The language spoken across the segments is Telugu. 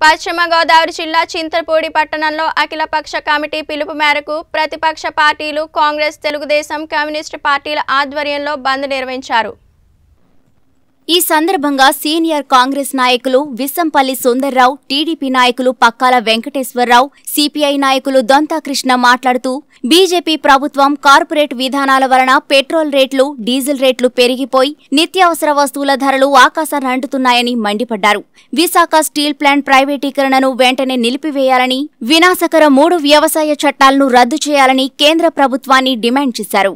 పశ్చిమ గోదావరి జిల్లా చింతలపూడి పట్టణంలో అఖిలపక్ష కమిటీ పిలుపు మేరకు ప్రతిపక్ష పార్టీలు కాంగ్రెస్ తెలుగుదేశం కమ్యూనిస్టు పార్టీల ఆధ్వర్యంలో బంద్ నిర్వహించారు ఈ సందర్భంగా సీనియర్ కాంగ్రెస్ నాయకులు విస్సంపల్లి సుందర్రావు టీడీపీ నాయకులు పక్కాల వెంకటేశ్వరరావు సిపిఐ నాయకులు దొంతాకృష్ణ మాట్లాడుతూ బీజేపీ ప్రభుత్వం కార్పొరేట్ విధానాల వలన పెట్రోల్ రేట్లు డీజిల్ రేట్లు పెరిగిపోయి నిత్యావసర వస్తువుల ధరలు ఆకాశాన్ని అంటుతున్నాయని మండిపడ్డారు విశాఖ స్టీల్ ప్లాంట్ ప్రైవేటీకరణను వెంటనే నిలిపివేయాలని వినాశకర మూడు వ్యవసాయ చట్టాలను రద్దు చేయాలని కేంద్ర ప్రభుత్వాన్ని డిమాండ్ చేశారు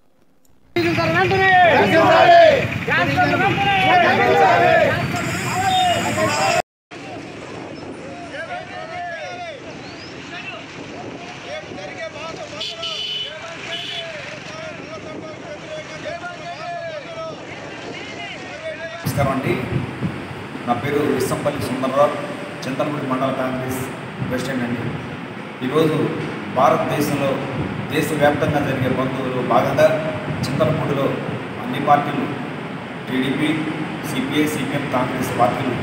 నమస్కారం అండి నా పేరు విస్సంపల్లి సుందరరావు చింతలపూడి మండల కాంగ్రెస్ ప్రెసిడెంట్ అండి ఈరోజు భారతదేశంలో దేశవ్యాప్తంగా జరిగే బంధువులు భాగంగా చింతలపూడిలో అన్ని పార్టీలు టీడీపీ సిపిఐ సిపిఎం కాంగ్రెస్ పార్టీలు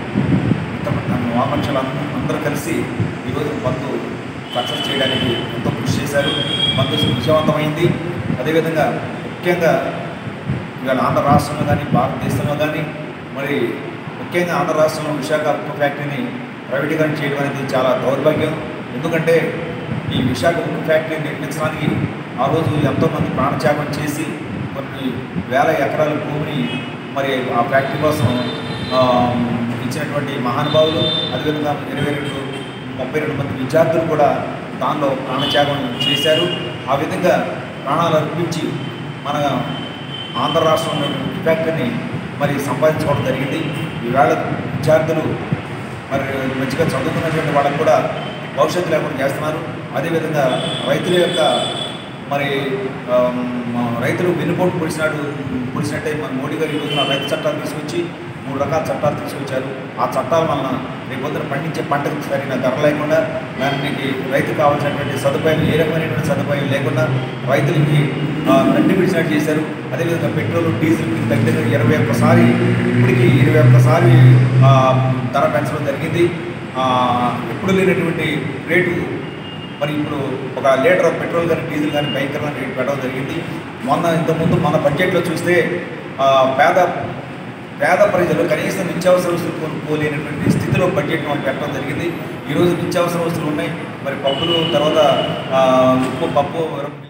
వామపక్షాలు అందరూ కలిసి ఈరోజు బంధు సక్సెస్ చేయడానికి ఎంతో కృషి చేశారు బంధు విజయవంతమైంది అదేవిధంగా ముఖ్యంగా ఇవాళ ఆంధ్ర రాష్ట్రంలో కానీ భారతదేశంలో కానీ మరి ముఖ్యంగా ఆంధ్ర రాష్ట్రంలో విశాఖ ఉక్కు ఫ్యాక్టరీని ప్రైవేటీకరణ చేయడం అనేది చాలా దౌర్భాగ్యం ఎందుకంటే ఈ విశాఖ ఉక్కు ఫ్యాక్టరీని నిర్మించడానికి ఆ రోజు ఎంతోమంది ప్రాణత్యాగం చేసి కొన్ని వేల ఎకరాల భూమిని మరి ఆ ఫ్యాక్టరీ కోసం ఆ, ఇచ్చినటువంటి మహానుభావులు అదేవిధంగా ఇరవై రెండు ముప్పై రెండు మంది విద్యార్థులు కూడా దానిలో ప్రాణత్యాగం చేశారు ఆ విధంగా ప్రాణాలు అర్పించి మన ఆంధ్ర రాష్ట్రంలో ఫ్యాక్టరీని మరి సంపాదించుకోవడం జరిగింది ఈవేళ విద్యార్థులు మరి మంచిగా చదువుకున్నటువంటి వాళ్ళకు కూడా భవిష్యత్తు లేకుండా చేస్తున్నారు అదేవిధంగా రైతుల యొక్క మరి ఆమ్, రైతులు వెన్నుపోటు పొడిచినట్టు పొడిచినట్టే మన మోడీ గారు ఈ రోజున రైతు చట్టాలు తీసుకొచ్చి మూడు రకాల చట్టాలు తీసుకొచ్చారు ఆ చట్టాల వలన రేపొద్దున పండించే పంటకు సరైన ధర లేకుండా దానికి రైతుకు కావాల్సినటువంటి సదుపాయాలు ఏ రకమైనటువంటి సదుపాయం లేకుండా రైతులకి ఆ, గడ్డి పిడిచినట్టు చేశారు అదేవిధంగా పెట్రోల్ డీజిల్కి దగ్గర ఇరవై ఒక్కసారి ఇప్పటికి ఇరవై ఒక్కసారి ఆ, ధర పెంచడం జరిగింది ఆ, ఎప్పుడు లేనటువంటి రేటు మరి ఇప్పుడు ఒక లీటర్ ఆఫ్ పెట్రోల్ కానీ డీజిల్ కానీ భయంకరమైన రేటు పెట్టడం జరిగింది మొన్న ఇంతకుముందు మన బడ్జెట్లో చూస్తే ఆ, పేద పేద ప్రజలు కనీసం నిత్యావసర వస్తువులు కొనుక్కోలేనటువంటి స్థితిలో బడ్జెట్ మనం పెట్టడం జరిగింది ఈరోజు నిత్యావసర వస్తువులు ఉన్నాయి మరి పప్పులు తర్వాత ఆ, ఉప్పు పప్పు